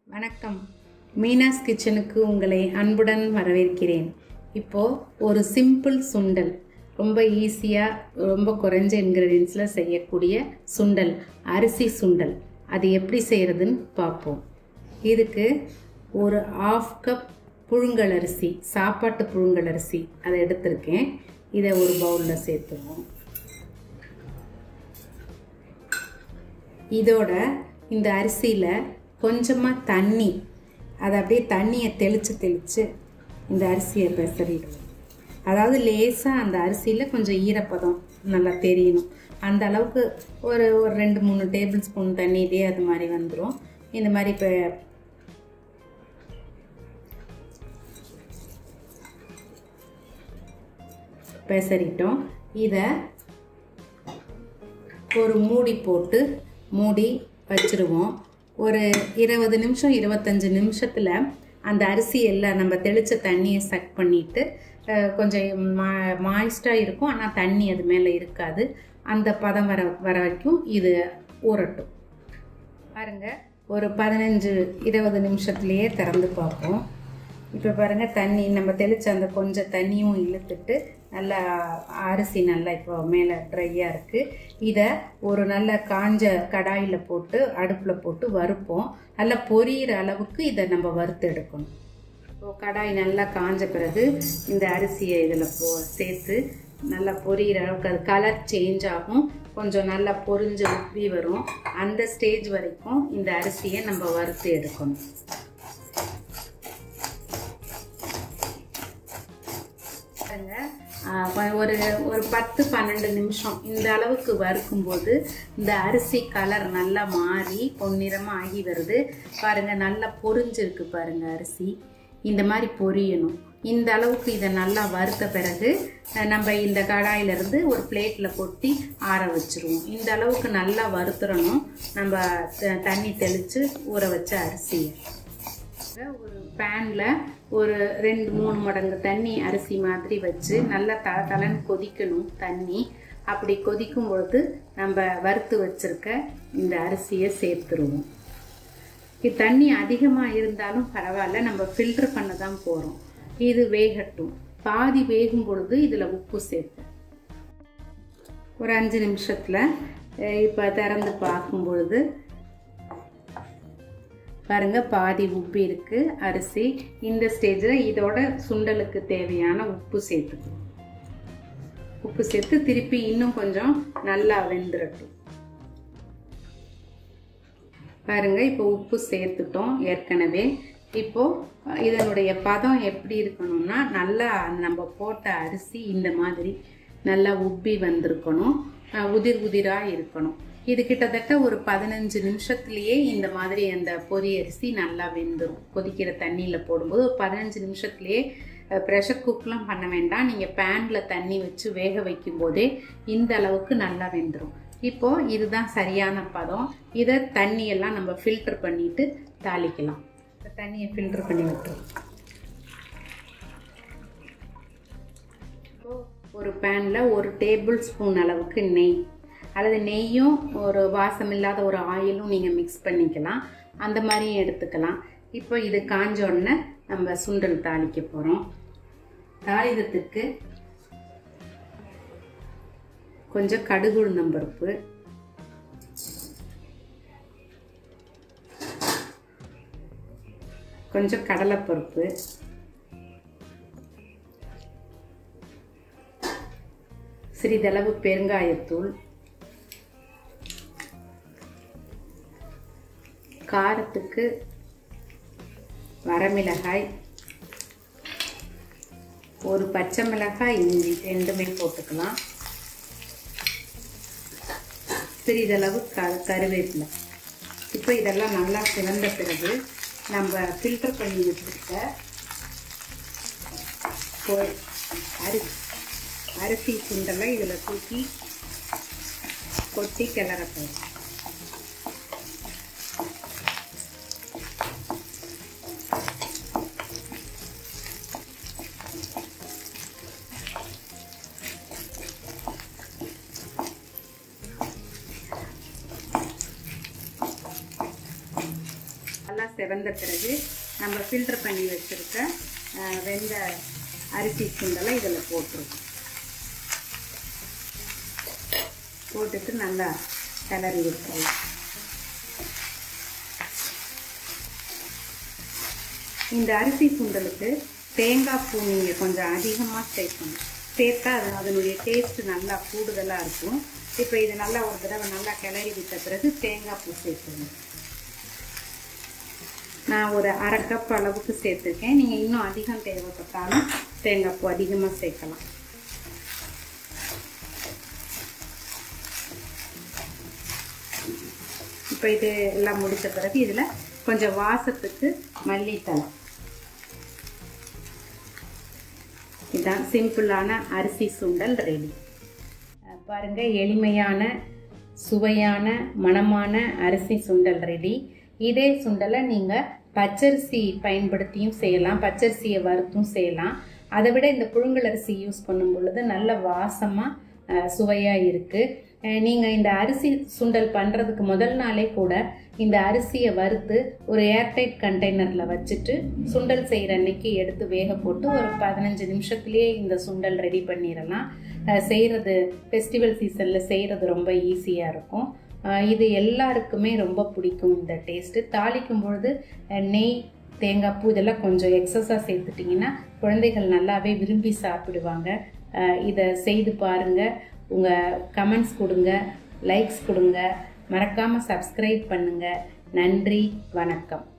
வணக்கம் மீனாஸ் கிச்சனுக்கு உங்களை அன்புடன் வரவேற்கிறேன் இப்போது ஒரு சிம்பிள் சுண்டல் ரொம்ப ஈஸியாக ரொம்ப குறைஞ்ச இன்க்ரீடியன்ஸில் செய்யக்கூடிய சுண்டல் அரிசி சுண்டல் அது எப்படி செய்கிறதுன்னு பார்ப்போம் இதுக்கு ஒரு ஆஃப் கப் புழுங்கல் அரிசி சாப்பாட்டு புழுங்கல் அரிசி அதை எடுத்திருக்கேன் இதை ஒரு பவுலில் சேர்த்துவோம் இதோட இந்த அரிசியில் கொஞ்சமாக தண்ணி அதை அப்படியே தண்ணியை தெளித்து தெளித்து இந்த அரிசியை பெசறிடுவோம் அதாவது லேசாக அந்த அரிசியில் கொஞ்சம் ஈரப்பதம் நல்லா தெரியணும் அந்த அளவுக்கு ஒரு ஒரு ரெண்டு மூணு டேபிள் ஸ்பூன் தண்ணியிலே அது மாதிரி வந்துடும் இந்த மாதிரி இப்போ பெசறிட்டோம் இதை ஒரு மூடி போட்டு மூடி வச்சுருவோம் ஒரு இருபது நிமிஷம் இருபத்தஞ்சி நிமிஷத்தில் அந்த அரிசி எல்லாம் நம்ம தெளித்த தண்ணியை சக் பண்ணிவிட்டு கொஞ்சம் மா மாய்ஸ்டாக இருக்கும் ஆனால் தண்ணி அது மேலே இருக்காது அந்த பதம் வர வர வரைக்கும் இது ஊறட்டும் பாருங்கள் ஒரு பதினஞ்சு இருபது நிமிஷத்துலேயே திறந்து பார்ப்போம் இப்போ பாருங்கள் தண்ணி நம்ம தெளித்த அந்த கொஞ்சம் தண்ணியும் இழுத்துட்டு நல்லா அரிசி நல்லா இப்போ மேலே ட்ரையாக இருக்குது இதை ஒரு நல்ல காஞ்ச கடாயில் போட்டு அடுப்பில் போட்டு வறுப்போம் நல்லா பொரியிற அளவுக்கு இதை நம்ம வறுத்து எடுக்கணும் இப்போ கடாய் நல்லா காஞ்ச பிறகு இந்த அரிசியை இதில் போ சேர்த்து நல்லா பொரியிற அளவுக்கு அது கலர் சேஞ்ச் ஆகும் கொஞ்சம் நல்லா பொரிஞ்சு உப்பி வரும் அந்த ஸ்டேஜ் வரைக்கும் இந்த அரிசியை நம்ம வறுத்து எடுக்கணும் ஒரு ஒரு பத்து பன்னெண்டு நிமிஷம் இந்த அளவுக்கு வறுக்கும்போது இந்த அரிசி கலர் நல்லா மாறி பொன்னிறமாக ஆகி வருது பாருங்கள் நல்லா பொரிஞ்சிருக்கு பாருங்கள் அரிசி இந்த மாதிரி பொரியணும் இந்த அளவுக்கு இதை நல்லா வறுத்த பிறகு நம்ம இந்த கடாயிலிருந்து ஒரு பிளேட்டில் கொட்டி ஆற வச்சுருவோம் இந்த அளவுக்கு நல்லா வறுத்துறணும் நம்ம தண்ணி தெளித்து ஊற வச்ச அரிசியை ஒரு பேனில் ஒரு ரெண்டு மூணு மடங்கு தண்ணி அரிசி மாதிரி வச்சு நல்லா தல தலன்னு கொதிக்கணும் தண்ணி அப்படி கொதிக்கும் பொழுது நம்ம வறுத்து வச்சுருக்க இந்த அரிசியை சேர்த்துருவோம் இது தண்ணி அதிகமாக இருந்தாலும் பரவாயில்ல நம்ம ஃபில்டர் பண்ண தான் போகிறோம் இது வேகட்டும் பாதி வேகும் பொழுது இதில் உப்பு சேர்ப்போம் ஒரு அஞ்சு நிமிஷத்தில் இப்போ திறந்து பார்க்கும் பொழுது பாருங்க பாதி உப்பு இருக்கு அரிசி இந்த ஸ்டேஜில் இதோட சுண்டலுக்கு தேவையான உப்பு சேர்த்துக்கணும் உப்பு சேர்த்து திருப்பி இன்னும் கொஞ்சம் நல்லா வெந்துடட்டும் பாருங்க இப்போ உப்பு சேர்த்துட்டோம் ஏற்கனவே இப்போ இதனுடைய பதம் எப்படி இருக்கணும்னா நல்லா நம்ம போட்ட அரிசி இந்த மாதிரி நல்லா உப்பி வந்திருக்கணும் உதிர் உதிராக இருக்கணும் இது கிட்டத்தட்ட ஒரு பதினஞ்சு நிமிஷத்துலேயே இந்த மாதிரி அந்த பொரி அரிசி நல்லா வெந்துடும் கொதிக்கிற தண்ணியில் போடும்போது ஒரு பதினஞ்சு நிமிஷத்துலேயே ப்ரெஷர் குக்லாம் பண்ண வேண்டாம் நீங்கள் பேனில் தண்ணி வச்சு வேக வைக்கும் போதே இந்த அளவுக்கு நல்லா வெந்துடும் இப்போது இதுதான் சரியான பதம் இதை தண்ணியெல்லாம் நம்ம ஃபில்டர் பண்ணிவிட்டு தாளிக்கலாம் தண்ணியை ஃபில்டர் பண்ணி விட்டுரும் ஒரு பேனில் ஒரு டேபிள் ஸ்பூன் அளவுக்கு நெய் அல்லது நெய்யும் ஒரு வாசம் இல்லாத ஒரு ஆயிலும் நீங்கள் மிக்ஸ் பண்ணிக்கலாம் அந்த மாதிரியும் எடுத்துக்கலாம் இப்போ இது காஞ்ச உடனே நம்ம சுண்டல் தாளிக்க போகிறோம் தாளிதத்துக்கு கொஞ்சம் கடுகு உளுந்தம்பருப்பு கொஞ்சம் கடலைப்பருப்பு சிறிதளவு பெருங்காயத்தூள் காரத்துக்கு வரமிளகாய் ஒரு பச்சை மிளகாய் இஞ்சி ரெண்டுமே போட்டுக்கலாம் சிறிதளவு க கருவேப்பிலை இப்போ இதெல்லாம் நல்லா சிவந்த பிறகு நம்ம ஃபில்டர் பண்ணி வச்சுருக்க அரி அரிசி சுண்டலை இதில் தூக்கி கொட்டி கிளற போகிறோம் நல்லா செவந்த பிறகு நம்ம ஃபில்டர் பண்ணி வச்சுருக்க அஹ், வெந்த அரிசி சுண்டலை இதில் போட்டுருவோம் போட்டுட்டு நல்லா கிளறி விட்டுறலாம் இந்த அரிசி சுண்டலுக்கு தேங்காய் பூ நீங்கள் கொஞ்சம் அதிகமாக சேர்க்கணும் சேர்த்தா அது அதனுடைய டேஸ்ட் நல்லா கூடுதலாக இருக்கும் இப்போ இது நல்லா ஒரு தடவை நல்லா கிளறி விட்ட பிறகு தேங்காய் பூ சேர்க்கணும் நான் ஒரு அரை கப் அளவுக்கு சேர்த்துருக்கேன் நீங்கள் இன்னும் அதிகம் தேவைப்பட்டாலும் தேங்காய் பூ அதிகமாக சேர்க்கலாம் இப்போ இது எல்லாம் முடித்த பிறகு இதில் கொஞ்சம் வாசத்துக்கு மல்லித்தலை இதுதான் சிம்பிளான அரிசி சுண்டல் ரெடி பாருங்க எளிமையான சுவையான மணமான அரிசி சுண்டல் ரெடி இதே சுண்டலை நீங்கள் பச்சரிசி பயன்படுத்தியும் செய்யலாம் பச்சரிசியை வறுத்தும் செய்யலாம் அதை விட இந்த புழுங்கல் அரிசி யூஸ் பண்ணும் பொழுது நல்ல வாசமாக சுவையாக இருக்குது நீங்கள் இந்த அரிசி சுண்டல் பண்ணுறதுக்கு முதல் நாளே கூட இந்த அரிசியை வறுத்து ஒரு ஏர்டைட் கண்டெய்னரில் வச்சுட்டு சுண்டல் செய்கிற அன்னைக்கு எடுத்து வேக போட்டு ஒரு பதினஞ்சு நிமிஷத்துலேயே இந்த சுண்டல் ரெடி பண்ணிடலாம் செய்கிறது ஃபெஸ்டிவல் சீசனில் செய்கிறது ரொம்ப ஈஸியாக இருக்கும் அஹ் இது எல்லாருக்குமே ரொம்ப பிடிக்கும் இந்த டேஸ்ட்டு தாளிக்கும் பொழுது அஹ் நெய் தேங்காய் பூ இதெல்லாம் கொஞ்சம் எக்ஸஸாக சேர்த்துட்டிங்கன்னா குழந்தைகள் நல்லாவே விரும்பி சாப்பிடுவாங்க அஹ் இதை செய்து பாருங்கள் உங்கள் கமெண்ட்ஸ் கொடுங்க லைக்ஸ் கொடுங்க மறக்காமல் சப்ஸ்கிரைப் பண்ணுங்கள் நன்றி வணக்கம்